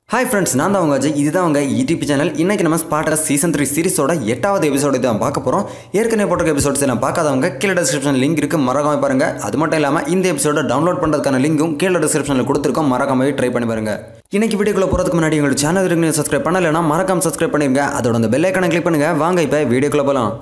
hi friends நான் தான் உங்க அஜய் இதுதான் உங்க யூடியூப் சேனல் இன்னைக்கு நம்ம ஸ்பாட்டர் சீசன் த்ரீ சீரிஸோட எட்டாவது எபிசோடு தான் பார்க்க போகிறோம் ஏற்கனவே போட்ட எபிசோட்ஸ் எல்லாம் பார்க்காதவங்க கீழே டிஸ்கிரிப்ஷன் லிங்க் இருக்கு மறக்காம பாருங்க அது மட்டும் இல்லாமல் இந்த எபிசோட டவுன்லோட் பண்ணுறதுக்கான லிங்க்கும் கீழே டிஸ்கிரிப்ஷனில் கொடுத்துருக்கோம் மறக்காம ட்ரை பண்ணி பாருங்க இன்னைக்கு வீடியோக்குள்ள போகிறதுக்கு முன்னாடி எங்களோட சேனல் இருக்கு சப்ஸ்கிரைப் பண்ணலைன்னா மறக்காம சப்ஸ்கிரைப் பண்ணிருங்க அதோட அந்த பெல் ஐக்கானை கிளிக் பண்ணுங்க வாங்க இப்போ வீடியோக்குள்ள போகலாம்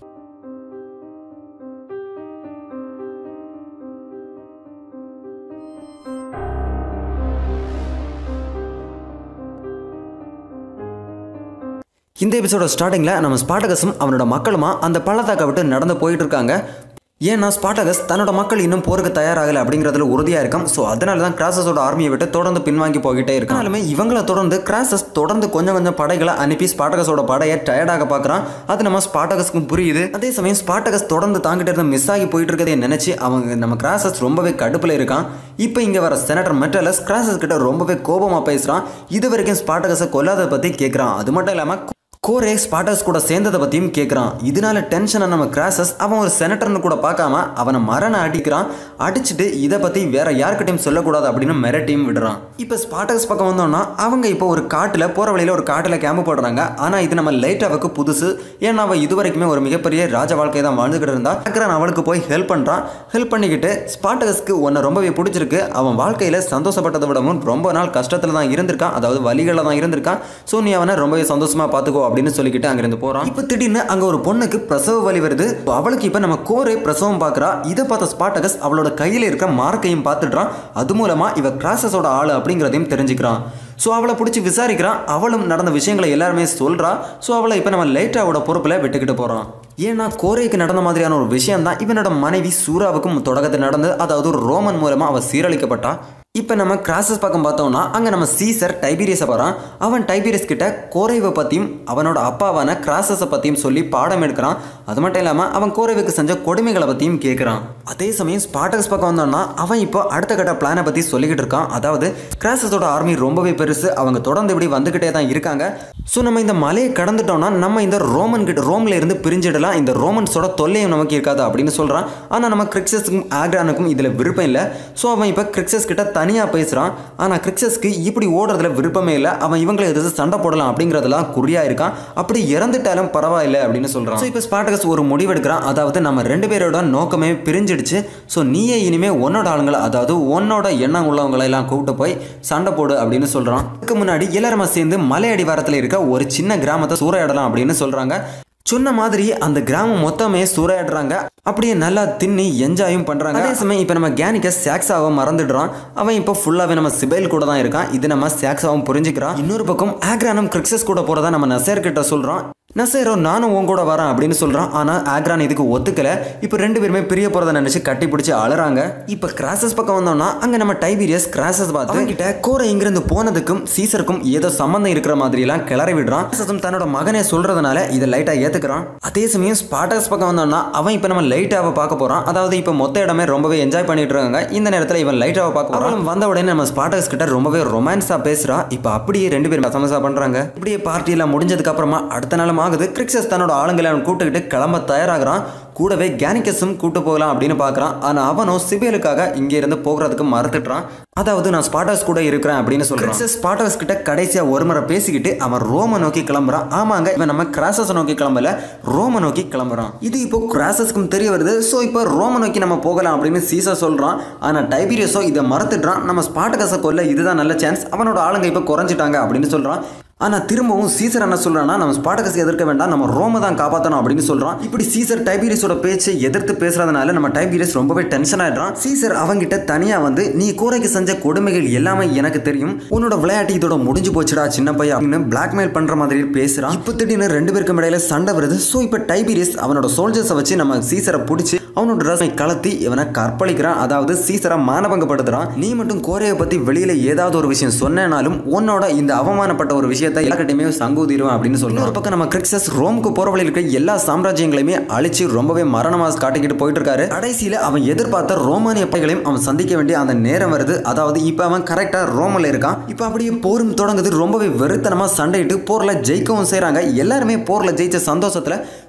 இந்த எபிசோட ஸ்டார்டிங்கில் நம்ம ஸ்பாட்டகஸும் அவனோட மக்களுமா அந்த பள்ளத்தாக்கை விட்டு நடந்து போயிட்டு இருக்காங்க ஏன்னா ஸ்பாட்டகஸ் தன்னோட மக்கள் இன்னும் போருக்கு தயாராகலை அப்படிங்கிறதுல உறுதியாக இருக்கும் ஸோ அதனால தான் கிராசஸோட ஆர்மியை விட்டு தொடர்ந்து பின்வாங்கி போய்கிட்டே இருக்காலுமே இவங்களை தொடர்ந்து கிராசஸ் தொடர்ந்து கொஞ்சம் கொஞ்சம் படைகளை அனுப்பி ஸ்பாட்டகஸோட படையை டயர்டாக பார்க்குறான் அது நம்ம ஸ்பாட்டகஸ்க்கும் புரியுது அதே சமயம் ஸ்பாட்டகஸ் தொடர்ந்து தாங்கிட்ட இருந்து மிஸ் ஆகி போயிட்டு இருக்கதே நினைச்சு அவங்க நம்ம கிராசஸ் ரொம்பவே கடுப்பில் இருக்கான் இப்போ இங்கே வர செனட்டர் மெட்டலஸ் கிராசஸ் கிட்ட ரொம்பவே கோபமாக பேசுகிறான் இது வரைக்கும் ஸ்பாட்டகஸை கொல்லாத பற்றி கேட்குறான் அது மட்டும் இல்லாமல் கோரே ஸ்பாட்டர்ஸ் கூட சேர்ந்ததை பற்றியும் கேட்குறான் இதனால டென்ஷனை நம்ம கிராசஸ் அவன் ஒரு செனட்டர்னு கூட பார்க்காம அவனை மரண அடிக்கிறான் அடிச்சுட்டு இதை பற்றி வேற யார்கிட்டையும் சொல்லக்கூடாது அப்படின்னு மிரட்டியும் விடுறான் இப்போ ஸ்பாட்டர்ஸ் பக்கம் வந்தோம்னா அவங்க இப்போ ஒரு காட்டில் போகிற வழியில் ஒரு காட்டில் கேம்பு போடுறாங்க ஆனால் இது நம்ம லைட்டாவுக்கு புதுசு ஏன்னா அவள் இது வரைக்குமே ஒரு மிகப்பெரிய ராஜ வாழ்க்கையை தான் வாழ்ந்துகிட்டு இருந்தா அக்கறான் அவளுக்கு போய் ஹெல்ப் பண்ணுறான் ஹெல்ப் பண்ணிக்கிட்டு ஸ்பாட்டகஸ்க்கு உன்னை ரொம்பவே பிடிச்சிருக்கு அவன் வாழ்க்கையில் சந்தோஷப்பட்டதை விடவும் ரொம்ப நாள் கஷ்டத்தில் தான் இருந்திருக்கான் அதாவது வழிகளில் தான் இருந்திருக்கான் ஸோ நீ அவனை ரொம்பவே சந்தோஷமாக பார்த்துக்கோ அப்படின்னு சொல்லிக்கிட்டு அங்கிருந்து போறான் இப்போ திடீர்னு அங்க ஒரு பொண்ணுக்கு பிரசவ வலி வருது அவளுக்கு இப்ப நம்ம கோரே பிரசவம் பார்க்கறா இதை பார்த்த ஸ்பாட்டகஸ் அவளோட கையில இருக்க மார்க்கையும் பார்த்துடுறான் அது மூலமா இவ கிராசஸோட ஆளு அப்படிங்கிறதையும் தெரிஞ்சுக்கிறான் ஸோ அவளை பிடிச்சி விசாரிக்கிறான் அவளும் நடந்த விஷயங்களை எல்லாருமே சொல்றா ஸோ அவளை இப்போ நம்ம லைட்டாவோட பொறுப்பில் விட்டுக்கிட்டு போறான் ஏன்னா கோரைக்கு நடந்த மாதிரியான ஒரு விஷயம் தான் இவனோட மனைவி சூராவுக்கும் தொடக்கத்தில் நடந்து அதாவது ஒரு ரோமன் மூலமா அவ சீரழிக்கப்பட்டா இப்போ நம்ம கிராசஸ் பக்கம் பார்த்தோம்னா அங்கே நம்ம சீசர் டைபீரியஸை போகிறான் அவன் டைபீரியஸ் கிட்ட கோரைவை பற்றியும் அவனோட அப்பாவான கிராசஸை பற்றியும் சொல்லி பாடம் எடுக்கிறான் அது மட்டும் இல்லாமல் அவன் கோரைவுக்கு செஞ்ச கொடுமைகளை பற்றியும் கேட்குறான் அதே சமயம் ஸ்பாட்டக்ஸ் பக்கம் வந்தோம்னா அவன் இப்போ அடுத்த கட்ட பிளானை பற்றி சொல்லிக்கிட்டு இருக்கான் அதாவது கிராசஸோட ஆர்மி ரொம்பவே பெருசு அவங்க தொடர்ந்து இப்படி வந்துக்கிட்டே தான் இருக்காங்க ஸோ நம்ம இந்த மலையை கடந்துட்டோம்னா நம்ம இந்த ரோமன் கிட்ட ரோமில் இருந்து பிரிஞ்சிடலாம் இந்த ரோமன்ஸோட தொல்லையும் நமக்கு இருக்காது அப்படின்னு சொல்கிறான் ஆனால் நம்ம கிரிக்ஸஸுக்கும் ஆக்ரானுக்கும் இதில் விருப்பம் இல்லை ஸோ அவன் இப்போ கிரிக்ஸஸ் கிட்ட தனியாக பேசுகிறான் ஆனால் கிரிக்ஸஸ்க்கு இப்படி ஓடுறதுல விருப்பமே இல்லை அவன் இவங்களை எதிர்த்து சண்டை போடலாம் அப்படிங்கிறதுலாம் குறியாக இருக்கான் அப்படி இறந்துட்டாலும் பரவாயில்லை அப்படின்னு சொல்கிறான் ஸோ இப்போ ஸ்பாட்டகஸ் ஒரு முடிவெடுக்கிறான் அதாவது நம்ம ரெண்டு பேரோட நோக்கமே பிரிஞ்சிடுச்சு ஸோ நீயே இனிமே உன்னோட ஆளுங்களை அதாவது உன்னோட எண்ணம் உள்ளவங்களை எல்லாம் கூப்பிட்டு போய் சண்டை போடு அப்படின்னு சொல்கிறான் அதுக்கு முன்னாடி எல்லாருமா சேர்ந்து மலை அடிவாரத்தில் இருக்க ஒரு சின்ன கிராமத்தை சூறையாடலாம் அப்படின்னு சொல்கிறாங்க சொன்ன மாதிரி அந்த கிராமம் மொத்தமே சூறையாடுறாங்க அப்படியே நல்லா தின்னி என்ஜாயும் பண்றாங்க அதே சமயம் இப்போ நம்ம கேனிக்க சாக்ஸாவை மறந்துடுறான் அவன் இப்போ ஃபுல்லாவே நம்ம சிபைல் கூட தான் இருக்கான் இது நம்ம சாக்ஸாவும் புரிஞ்சுக்கிறான் இன்னொரு பக்கம் ஆக்ரானும் கிரிக்ஸஸ் கூட போறதா நம்ம நசேர் கிட்ட சொல்றான் நசேரோ நானும் உன் கூட வரேன் அப்படின்னு சொல்றான் ஆனா ஆக்ரான் இதுக்கு ஒத்துக்கல இப்போ ரெண்டு பேருமே பிரிய போறத நினைச்சு கட்டி பிடிச்சி அழறாங்க இப்போ கிராசஸ் பக்கம் வந்தோம்னா அங்க நம்ம டைபீரியஸ் கிராசஸ் பார்த்து அவன்கிட்ட கோரை இங்கிருந்து போனதுக்கும் சீசருக்கும் ஏதோ சம்பந்தம் இருக்கிற மாதிரி எல்லாம் கிளறி விடுறான் கிராசஸும் தன்னோட மகனே சொல்றதுனால இதை லைட்டா ஏத்துக்கிறான் அதே சமயம் ஸ்பாட்டஸ் பக்கம் வந்தோம்னா அவன் இப்போ நம்ம லைட்டாவை பார்க்க போறான் அதாவது இப்போ மொத்த இடமே ரொம்பவே என்ஜாய் பண்ணிட்டு இருக்காங்க இந்த நேரத்தில் இவன் லைட்டாவை பார்க்க போறான் வந்த உடனே நம்ம ஸ்பாட்டஸ் கிட்ட ரொம்பவே ரொமான்ஸா பேசுறா இப்போ அப்படியே ரெண்டு பேரும் சமசா பண்றாங்க இப்படியே பார்ட்டி எல்லாம் முடிஞ்சதுக்கு அப்புறமா அடுத்த நாளும் ஆகுது கிரிக்ஸஸ் தன்னோட ஆளுங்களை அவன் கூப்பிட்டுக்கிட்டு கிளம்ப தயாராகிறான் கூடவே கேனிக்கஸும் கூட்டு போகலாம் அப்படின்னு பார்க்குறான் ஆனால் அவனும் சிபியலுக்காக இங்கே இருந்து போகிறதுக்கு மறுத்துட்டான் அதாவது நான் ஸ்பாட்டர்ஸ் கூட இருக்கிறேன் அப்படின்னு சொல்கிறான் ஸ்பாட்டர்ஸ் கிட்ட கடைசியாக ஒரு முறை பேசிக்கிட்டு அவன் ரோம நோக்கி கிளம்புறான் ஆமாங்க இவன் நம்ம கிராசஸ் நோக்கி கிளம்பல ரோம நோக்கி கிளம்புறான் இது இப்போ கிராசஸ்க்கும் தெரிய வருது ஸோ இப்போ ரோம நோக்கி நம்ம போகலாம் அப்படின்னு சீசா சொல்கிறான் ஆனால் டைபீரியஸோ இதை மறந்துடுறான் நம்ம ஸ்பாட்டகஸை கொல்ல இதுதான் நல்ல சான்ஸ் அவனோட ஆளுங்க இப்போ குறைஞ்சிட்டாங்க அப்படின்னு சொல்கிறான் ஆனால் திரும்பவும் சீசர் என்ன சொல்கிறான்னா நம்ம ஸ்பாட்டகஸ் எதிர்க்க வேண்டாம் நம்ம ரோமை தான் காப்பாற்றணும் அப்படின்னு சொல்கிறான் இப்படி சீசர் டைபீரியஸோட பேச்சை எதிர்த்து பேசுறதுனால நம்ம டைபீரியஸ் ரொம்பவே டென்ஷன் ஆயிடுறான் சீசர் அவங்கிட்ட தனியாக வந்து நீ கூரைக்கு செஞ்ச கொடுமைகள் எல்லாமே எனக்கு தெரியும் உன்னோட விளையாட்டு இதோட முடிஞ்சு போச்சுடா சின்ன பையன் அப்படின்னு பிளாக்மெயில் பண்ணுற மாதிரி பேசுகிறான் இப்போ திடீர்னு ரெண்டு பேருக்கும் இடையில சண்டை வருது ஸோ இப்போ டைபீரியஸ் அவனோட சோல்ஜர்ஸை வச்சு நம்ம சீசரை பிடிச்சி அவனோட ரசமை கலத்தி இவனை கற்பழிக்கிறான் அதாவது சீசரை மானபங்கப்படுத்துறான் நீ மட்டும் கோரையை பற்றி வெளியில் ஏதாவது ஒரு விஷயம் சொன்னேனாலும் உன்னோட இந்த அவமானப்பட்ட ஒரு விஷயத்தை விஷயத்தை எல்லாக்கிட்டையுமே சங்கூதிருவேன் அப்படின்னு சொல்றான் ஒரு பக்கம் நம்ம கிரிக்ஸஸ் ரோமுக்கு போற வழியில் இருக்க எல்லா சாம்ராஜ்யங்களையுமே அழிச்சு ரொம்பவே மரணமாஸ் காட்டிக்கிட்டு போயிட்டு இருக்காரு கடைசியில அவன் எதிர்பார்த்த ரோமானிய படைகளையும் அவன் சந்திக்க வேண்டிய அந்த நேரம் வருது அதாவது இப்போ அவன் கரெக்டா ரோமில் இருக்கான் இப்போ அப்படியே போரும் தொடங்குது ரொம்பவே வெறுத்தனமா சண்டையிட்டு போர்ல ஜெயிக்கவும் செய்றாங்க எல்லாருமே போர்ல ஜெயிச்ச சந்தோஷத்துல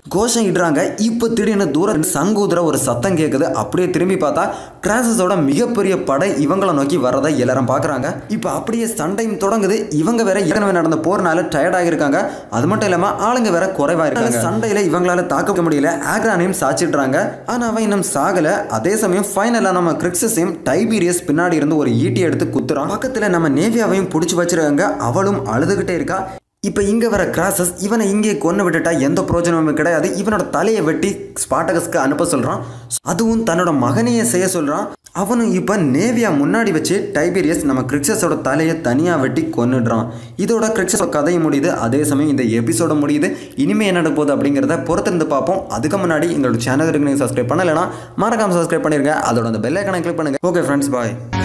கோஷம் இடுறாங்க இப்போ திடீர்னு தூரம் சங்கூதுற ஒரு சத்தம் கேட்குது அப்படியே திரும்பி பார்த்தா கிராசஸோட மிகப்பெரிய படை இவங்களை நோக்கி வரதை எல்லாரும் பார்க்குறாங்க இப்போ அப்படியே சண்டையும் தொடங்குது இவங்க வேற ஏற்கனவே நடந்த போர்னால டயர்ட் ஆகியிருக்காங்க அது மட்டும் இல்லாமல் ஆளுங்க வேற குறைவா இருக்காங்க சண்டையில் இவங்களால தாக்க முடியல ஆக்ரானையும் சாச்சிடுறாங்க ஆனால் அவன் இன்னும் சாகலை அதே சமயம் ஃபைனலாக நம்ம கிரிக்ஸஸையும் டைபீரியஸ் பின்னாடி இருந்து ஒரு ஈட்டி எடுத்து குத்துறான் பக்கத்தில் நம்ம நேவியாவையும் பிடிச்சி வச்சிருக்காங்க அவளும் அழுதுகிட்டே இருக்கா இப்போ இங்கே வர கிராசஸ் இவனை இங்கே கொண்டு விட்டுட்டா எந்த பிரயோஜனமும் கிடையாது இவனோட தலையை வெட்டி ஸ்பாட்டகஸ்க்கு அனுப்ப சொல்கிறான் அதுவும் தன்னோட மகனையே செய்ய சொல்கிறான் அவனும் இப்போ நேவியா முன்னாடி வச்சு டைபீரியஸ் நம்ம கிரிக்ஸஸோட தலையை தனியாக வெட்டி கொன்னுடுறான் இதோட கிரிக்ஸஸோட கதை முடியுது அதே சமயம் இந்த எபிசோட முடியுது இனிமே என்ன நடக்க போகுது அப்படிங்கிறத பொறுத்திருந்து பார்ப்போம் அதுக்கு முன்னாடி எங்களோட சேனலுக்கு நீங்கள் சப்ஸ்கிரைப் பண்ணலைன்னா மறக்காம சப்ஸ்கிரைப் பண்ணிருங்க அதோட அந்த பெல் ஐக்கனை கிளிக் பண்ணுங்க ஓகே ஃப்ரெண்ட்ஸ் பாய்